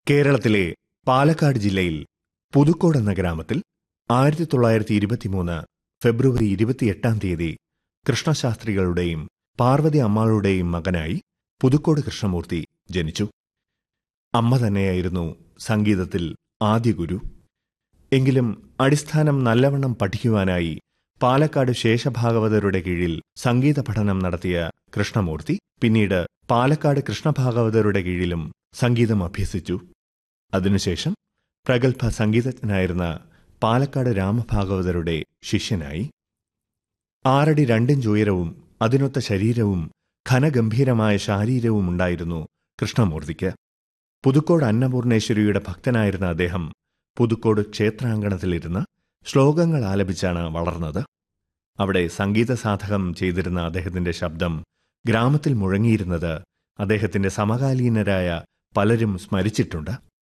കേരളത്തിലെ പാലക്കാട് ജില്ലയിൽ പുതുക്കോട് എന്ന ഗ്രാമത്തിൽ ആയിരത്തി തൊള്ളായിരത്തി ഇരുപത്തിമൂന്ന് ഫെബ്രുവരി ഇരുപത്തിയെട്ടാം തീയതി കൃഷ്ണശാസ്ത്രികളുടെയും പാർവതി അമ്മാളുടെയും മകനായി പുതുക്കോട് കൃഷ്ണമൂർത്തി ജനിച്ചു അമ്മ തന്നെയായിരുന്നു സംഗീതത്തിൽ ആദ്യ ഗുരു എങ്കിലും അടിസ്ഥാനം നല്ലവണ്ണം പഠിക്കുവാനായി പാലക്കാട് ശേഷഭാഗവതരുടെ കീഴിൽ സംഗീത പഠനം നടത്തിയ കൃഷ്ണമൂർത്തി പിന്നീട് പാലക്കാട് കൃഷ്ണഭാഗവതരുടെ കീഴിലും സംഗീതം അഭ്യസിച്ചു അതിനുശേഷം പ്രഗത്ഭ സംഗീതജ്ഞനായിരുന്ന പാലക്കാട് രാമഭാഗവതരുടെ ശിഷ്യനായി ആറടി രണ്ടിഞ്ച് ഉയരവും അതിനൊത്ത ശരീരവും ഘനഗംഭീരമായ ശാരീരവും ഉണ്ടായിരുന്നു കൃഷ്ണമൂർത്തിക്ക് പുതുക്കോട് അന്നപൂർണേശ്വരിയുടെ ഭക്തനായിരുന്ന അദ്ദേഹം പുതുക്കോട് ക്ഷേത്രാങ്കണത്തിലിരുന്ന് ശ്ലോകങ്ങൾ ആലപിച്ചാണ് വളർന്നത് അവിടെ സംഗീത സാധകം ചെയ്തിരുന്ന അദ്ദേഹത്തിന്റെ ശബ്ദം ഗ്രാമത്തിൽ മുഴങ്ങിയിരുന്നത് അദ്ദേഹത്തിന്റെ സമകാലീനരായ പലരും സ്മരിച്ചിട്ടുണ്ട്